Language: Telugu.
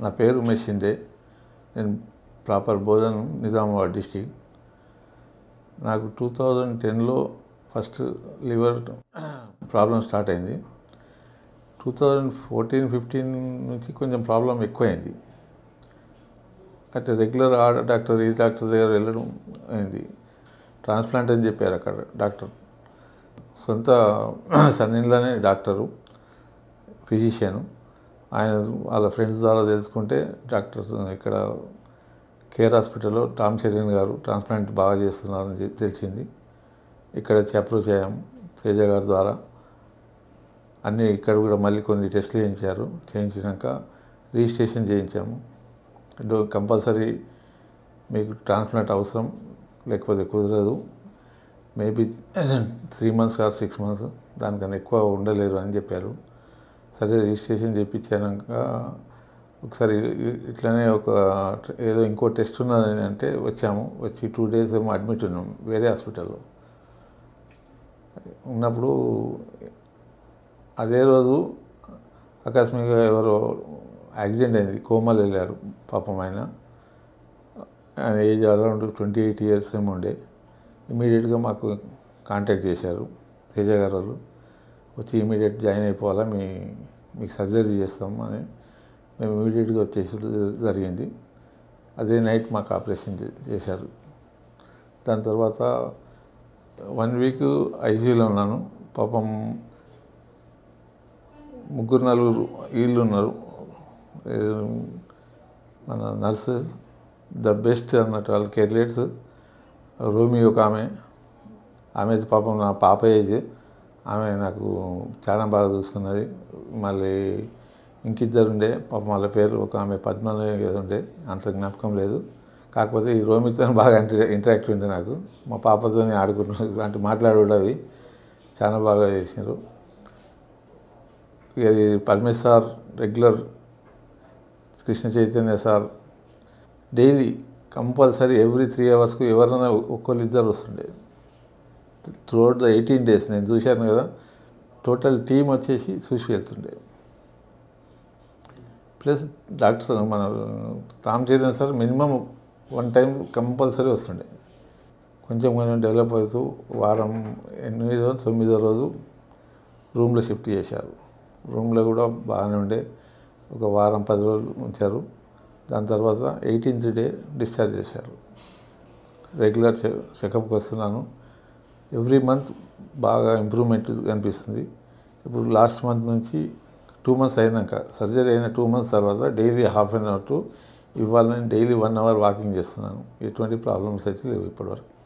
నా పేరు ఉమేష్ షిండే నేను ప్రాపర్ బోధన్ నిజామాబాద్ డిస్టిక్ నాకు టూ థౌజండ్ టెన్లో ఫస్ట్ లివర్ ప్రాబ్లం స్టార్ట్ అయింది టూ థౌజండ్ ఫోర్టీన్ ఫిఫ్టీన్ నుంచి కొంచెం ప్రాబ్లం ఎక్కువైంది అయితే రెగ్యులర్ ఆ డాక్టర్ ఈ డాక్టర్ దగ్గర వెళ్ళడం అయింది ట్రాన్స్ప్లాంట్ అని చెప్పారు అక్కడ డాక్టర్ సొంత సన్నిలోనే డాక్టరు ఫిజిషియను ఆయన వాళ్ళ ఫ్రెండ్స్ ద్వారా తెలుసుకుంటే డాక్టర్స్ ఇక్కడ కేర్ హాస్పిటల్లో టామ్ చరణ్ గారు ట్రాన్స్ప్లాంట్ బాగా చేస్తున్నారని చెప్పి తెలిసింది ఇక్కడ అప్రోచ్ అయ్యాము తేజ గారి ద్వారా అన్నీ ఇక్కడ కూడా మళ్ళీ కొన్ని టెస్ట్లు చేయించారు చేయించినాక రిజిస్ట్రేషన్ చేయించాము కంపల్సరీ మీకు ట్రాన్స్ప్లాంట్ అవసరం లేకపోతే కుదరదు maybe three months or six months దానికన్నా ఎక్కువ ఉండలేరు అని చెప్పారు సరే రిజిస్ట్రేషన్ చేయించాక ఒకసారి ఇట్లనే ఒక ఏదో ఇంకో టెస్ట్ ఉన్నదని అంటే వచ్చాము వచ్చి టూ డేస్ ఏమో అడ్మిట్ ఉన్నాం వేరే హాస్పిటల్లో ఉన్నప్పుడు అదే రోజు ఆకస్మికంగా ఎవరో యాక్సిడెంట్ అయింది కోమాలు వెళ్ళారు పాపం ఆయన ఆయన age around twenty eight years ఏమో ఉండే ఇమీడియట్గా మాకు కాంటాక్ట్ చేశారు తేజ గారు వాళ్ళు వచ్చి ఇమీడియట్ జాయిన్ అయిపోవాలా మీ మీకు సర్జరీ చేస్తాం అని మేము ఇమీడియట్గా వచ్చేసి జరిగింది అదే నైట్ మాకు ఆపరేషన్ చేశారు దాని తర్వాత వన్ వీక్ ఐసీయూలో ఉన్నాను పాపం ముగ్గురు నలుగురు వీళ్ళు ఉన్నారు మన నర్సెస్ ద బెస్ట్ అన్నట్టు వాళ్ళ కెరియర్స్ రోమి ఒక ఆమె ఆమె పాపం నా పాప ఏజ్ ఆమె నాకు చాలా బాగా చూసుకున్నది మళ్ళీ ఇంకిద్దరు ఉండే పాపం వాళ్ళ పేరు ఒక ఆమె పద్మ ఏదో ఉండే అంత జ్ఞాపకం లేదు కాకపోతే ఈ రోమితో బాగా ఇంటరాక్ట్ ఉండే నాకు మా పాపతో ఆడుకుంటున్నారు అంటే మాట్లాడు అవి చాలా బాగా చేసినారు ఇది Paramesh sir regular Krishna Chaitanya sir daily compulsory every three అవర్స్కు ఎవరైనా ఒక్కరు ఇద్దరు వస్తుండే త్రూఅవుట్ ద ఎయిటీన్ డేస్ నేను చూశాను కదా టోటల్ టీం వచ్చేసి చూసి వెళ్తుండే ప్లస్ డాక్టర్ మన తామ్ Chaitanya sir minimum one time compulsory వస్తుండే కొంచెం కొంచెం డెవలప్ అవుతూ వారం ఎనిమిదో తొమ్మిదో రోజు రూమ్లో షిఫ్ట్ చేశారు రూమ్లో కూడా బాగానే ఉండే ఒక వారం పది రోజులు ఉంచారు దాని తర్వాత ఎయిటీన్త్ డే డిశ్చార్జ్ చేశారు రెగ్యులర్ చెకప్కి వస్తున్నాను ఎవ్రీ మంత్ బాగా ఇంప్రూవ్మెంట్ కనిపిస్తుంది ఇప్పుడు లాస్ట్ మంత్ నుంచి టూ మంత్స్ అయినాక సర్జరీ అయిన టూ మంత్స్ తర్వాత daily half an hour to ఇవాళ నేను డైలీ వన్ అవర్ వాకింగ్ చేస్తున్నాను ఎటువంటి ప్రాబ్లమ్స్ అయితే లేవు ఇప్పటివరకు